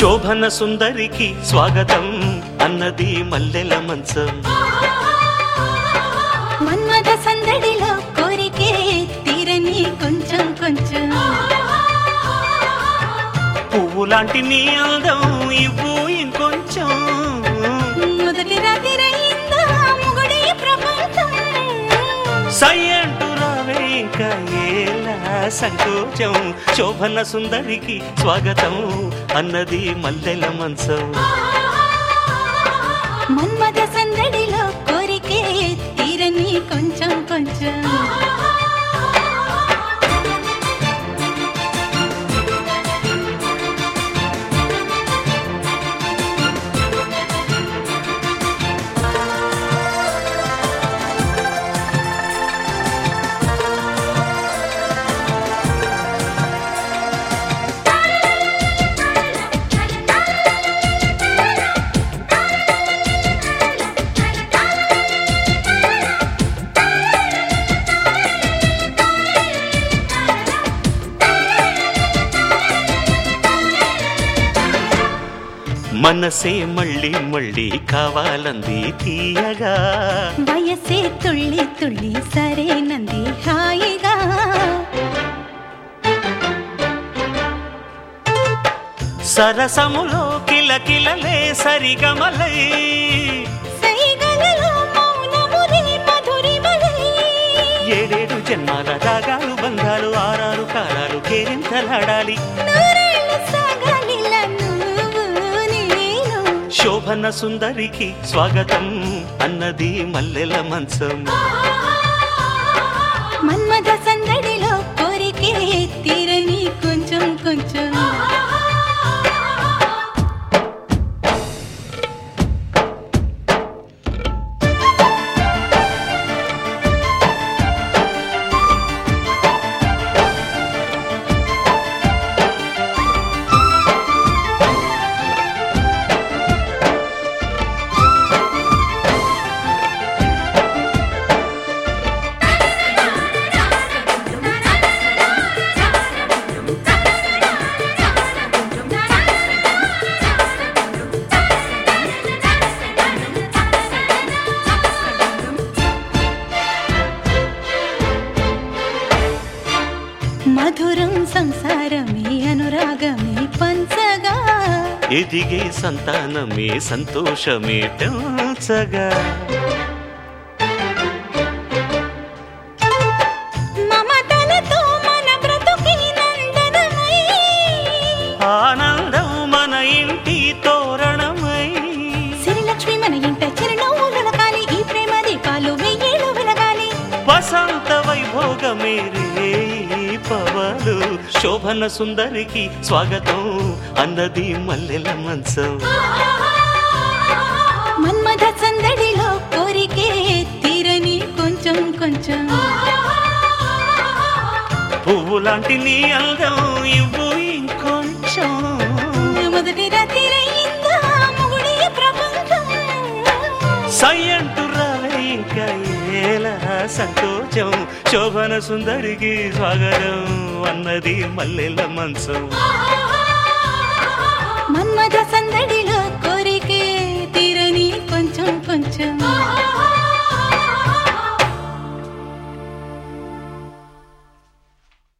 శోభన సుందరికి స్వాగతం అన్నది మల్లెల మంచం మన్మథ సందడిలో కోరికే తీరని కొంచెం కొంచెం పువ్వు లాంటి నీ అందం ఇవ్వు ఇంకొంచెం మొదటి రాత్రి అయిందా ముగుడి ప్రపంచం సై అంటూ రావే ఇంకా ఏలా సంకోచం శోభన సుందరికి స్వాగతం అన్నది మల్లెల మంచం మన్మథ సందడిలో కోరికే తీరని కొంచెం కొంచెం మనసే మళ్ళీ మళ్ళీ కావాలంది తీయగా వయసే తుళ్ళి తుళ్ళి సరేనంది హాయిగా సరసములో కిలకిలలే సరిగమలై సైగలలో మౌనములే మధురిమలై ఏడేడు జన్మాల రాగాలు బంధాలు ఆరారు కాలాలు కేరింతలాడాలి నూరేళ్ళు సాగాలిలా నువ్వు నేను శోభన సుందరికి స్వాగతం అన్నది మల్లెల మంచం మన్మథ సందడిలో కోరికే తీరని కొంచెం కొంచెం మధురం సంసారమే అనురాగమే పంచగా ఎదిగే సంతానమే సంతోషమే పెంచగా మమతలతో మన బ్రతుకి నందనమై ఆనందం మన ఇంటి తోరణమై సిరిలక్ష్మి మన ఇంట చిరునవ్వు వెలగాలి ఈ ప్రేమ దీపాలు వెయ్యేళ్ళు వెలగాలి వసంత వైభోగమే రే ఈ పవలు శోభన సుందరికి స్వాగతం అన్నది మల్లెల మంచం మన్మథ సందడిలో కోరికే తీరని కొంచెం కొంచెం పువ్వు లాంటి నీ అందం ఇవ్వు ఇంకొంచెం మొదటి రాత్రి అయిందా ముగుడి ప్రపంచం సై అంటూ రావే ఇంకా ఏలా సంకోచం శోభన సుందరికి స్వాగతం అన్నది మల్లెల మంచం మన్మథ సందడిలో